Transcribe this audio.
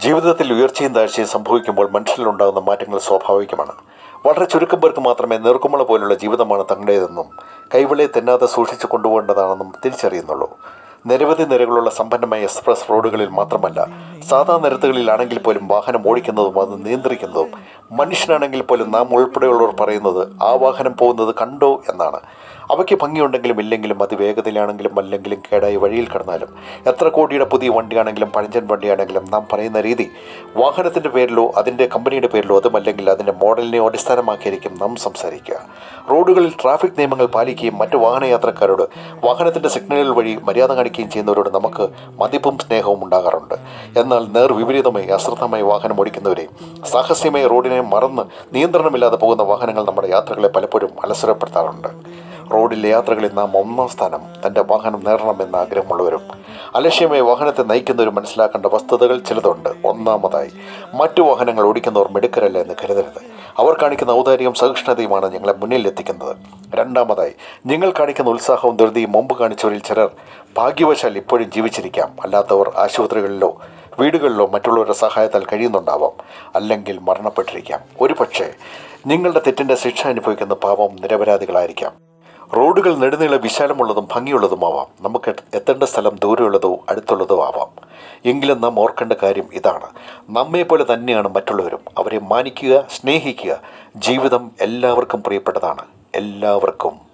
ജീവിതത്തിൽ ഉയർച്ചയും താഴ്ചയും സംഭവിക്കുമ്പോൾ മനുഷ്യരിലുണ്ടാകുന്ന മാറ്റങ്ങൾ സ്വാഭാവികമാണ് വളരെ ചുരുക്കം പേർക്ക് മാത്രമേ നീർക്കുമള പോലുള്ള ജീവിതമാണ് തങ്ങളുടേതെന്നും കൈവിളയെ തെന്നാതെ സൂക്ഷിച്ചു കൊണ്ടുപോകേണ്ടതാണെന്നും തിരിച്ചറിയുന്നുള്ളൂ നിരവധി നിരകളുള്ള സമ്പന്നമായ എക്സ്പ്രസ് റോഡുകളിൽ മാത്രമല്ല സാധാ നിരത്തുകളിലാണെങ്കിൽ പോലും വാഹനം ഓടിക്കുന്നതും അത് നിയന്ത്രിക്കുന്നതും മനുഷ്യനാണെങ്കിൽ പോലും നാം ഉൾപ്പെടെയുള്ളവർ പറയുന്നത് ആ വാഹനം പോകുന്നത് കണ്ടോ എന്നാണ് അവയ്ക്ക് ഭംഗിയുണ്ടെങ്കിലും ഇല്ലെങ്കിലും അത് വേഗതയിലാണെങ്കിലും അല്ലെങ്കിലും കേടായി വഴിയിൽ കിടന്നാലും എത്ര കോടിയുടെ പുതിയ വണ്ടിയാണെങ്കിലും പഴഞ്ചൻ വണ്ടിയാണെങ്കിലും നാം പറയുന്ന രീതി വാഹനത്തിൻ്റെ പേരിലോ അതിൻ്റെ കമ്പനിയുടെ പേരിലോ അതുമല്ലെങ്കിൽ അതിൻ്റെ മോഡലിനെ അടിസ്ഥാനമാക്കിയായിരിക്കും നാം സംസാരിക്കുക റോഡുകളിൽ ട്രാഫിക് നിയമങ്ങൾ പാലിക്കുകയും മറ്റു വാഹനയാത്രക്കാരോട് വാഹനത്തിൻ്റെ സിഗ്നലുകൾ വഴി മര്യാദ കാണിക്കുകയും ചെയ്യുന്നവരോട് നമുക്ക് മതിപ്പും സ്നേഹവും ഉണ്ടാകാറുണ്ട് എന്നാൽ നേർ വിപരീതമായി അശ്രദ്ധമായി വാഹനം ഓടിക്കുന്നവരെ സാഹസ്യമായ റോഡിനെ മറന്ന് നിയന്ത്രണമില്ലാതെ പോകുന്ന വാഹനങ്ങൾ നമ്മുടെ യാത്രകളെ പലപ്പോഴും അലസരപ്പെടുത്താറുണ്ട് റോഡിലെ യാത്രകളിൽ നാം ഒന്നാം സ്ഥാനം തൻ്റെ വാഹനം നേടണമെന്ന ആഗ്രഹമുള്ളവരും അലക്ഷ്യമായി വാഹനത്തെ നയിക്കുന്നവരും മനസ്സിലാക്കേണ്ട വസ്തുതകൾ ചിലതുണ്ട് ഒന്നാമതായി മറ്റു വാഹനങ്ങൾ ഓടിക്കുന്നവർ മിടുക്കരല്ല എന്ന് കരുതരുത് അവർ കാണിക്കുന്ന ഔദാര്യവും സഹിഷ്ണുതയുമാണ് ഞങ്ങളെ മുന്നിലെത്തിക്കുന്നത് രണ്ടാമതായി നിങ്ങൾ കാണിക്കുന്ന ഉത്സാഹവും ധൃതിയും മുമ്പ് കാണിച്ചവരിൽ ചിലർ ഭാഗ്യവശാൽ ഇപ്പോഴും ജീവിച്ചിരിക്കാം അല്ലാത്തവർ ആശുപത്രികളിലോ വീടുകളിലോ മറ്റുള്ളവരുടെ സഹായത്താൽ കഴിയുന്നുണ്ടാവാം അല്ലെങ്കിൽ മരണപ്പെട്ടിരിക്കാം ഒരുപക്ഷെ നിങ്ങളുടെ തെറ്റിൻ്റെ ശിക്ഷ അനുഭവിക്കുന്ന പാവം നിരപരാധികളായിരിക്കാം റോഡുകൾ നെടുനീള വിശാലമുള്ളതും ഭംഗിയുള്ളതുമാവാം നമുക്ക് എത്തേണ്ട സ്ഥലം ദൂരെയുള്ളതോ അടുത്തുള്ളതോ ആവാം എങ്കിലും നാം ഓർക്കേണ്ട കാര്യം ഇതാണ് നമ്മെപ്പോലെ തന്നെയാണ് മറ്റുള്ളവരും അവരെ മാനിക്കുക സ്നേഹിക്കുക ജീവിതം എല്ലാവർക്കും പ്രിയപ്പെട്ടതാണ് എല്ലാവർക്കും